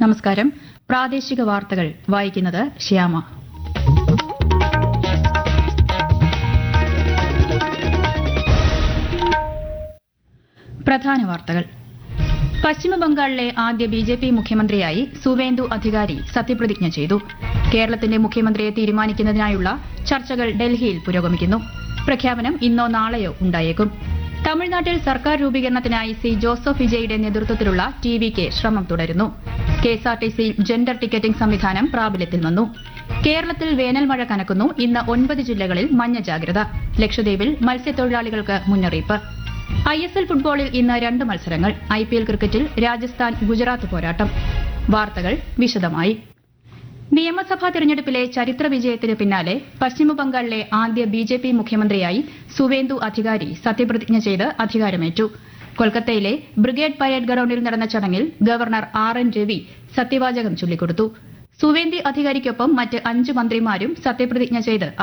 നമസ്കാരം പ്രാദേശിക വാർത്തകൾ വായിക്കുന്നത് ശ്യാമ പ്രധാന വാർത്തകൾ പശ്ചിമബംഗാളിലെ ആദ്യ ബി ജെ പി മുഖ്യമന്ത്രിയായി സുവേന്ദു അധികാരി സത്യപ്രതിജ്ഞ ചെയ്തു കേരളത്തിന്റെ മുഖ്യമന്ത്രിയെ തീരുമാനിക്കുന്നതിനായുള്ള ചർച്ചകൾ ഡൽഹിയിൽ പുരോഗമിക്കുന്നു പ്രഖ്യാപനം ഇന്നോ നാളെയോ ഉണ്ടായേക്കും തമിഴ്നാട്ടിൽ സർക്കാർ രൂപീകരണത്തിനായി സി ജോസഫ് വിജയുടെ നേതൃത്വത്തിലുള്ള ടി വി കെ ശ്രമം തുടരുന്നു കെഎസ്ആർടിസി ജെൻഡർ ടിക്കറ്റിംഗ് സംവിധാനം പ്രാബല്യത്തിൽ വന്നു കേരളത്തിൽ വേനൽ മഴ കനക്കുന്നു ഇന്ന് ഒൻപത് ജില്ലകളിൽ മഞ്ഞ ജാഗ്രത ലക്ഷദ്വീപിൽ മത്സ്യത്തൊഴിലാളികൾക്ക് മുന്നറിയിപ്പ് ഐ എസ് എൽ ഫുട്ബോളിൽ ഇന്ന് രണ്ട് മത്സരങ്ങൾ ഐ പി എൽ ക്രിക്കറ്റിൽ രാജസ്ഥാൻ ഗുജറാത്ത് പോരാട്ടം വാർത്തകൾ വിശദമായി നിയമസഭാ തെരഞ്ഞെടുപ്പിലെ ചരിത്ര വിജയത്തിന് പിന്നാലെ പശ്ചിമബംഗാളിലെ ആദ്യ ബി ജെ പി മുഖ്യമന്ത്രിയായി സുവേന്ദു അധികാരി സത്യപ്രതിജ്ഞ ചെയ്ത് അധികാരമേറ്റു കൊൽക്കത്തയിലെ ബ്രിഗേഡ് പരേഡ് ഗ്രൌണ്ടിൽ നടന്ന ചടങ്ങിൽ ഗവർണർ ആർ എൻ രവി സത്യവാചകം ചൊല്ലിക്കൊടുത്തു സുവേന്ദി അധികാരിക്കൊപ്പം മറ്റ് അഞ്ച് മന്ത്രിമാരും സത്യപ്രതിജ്ഞ ചെയ്ത്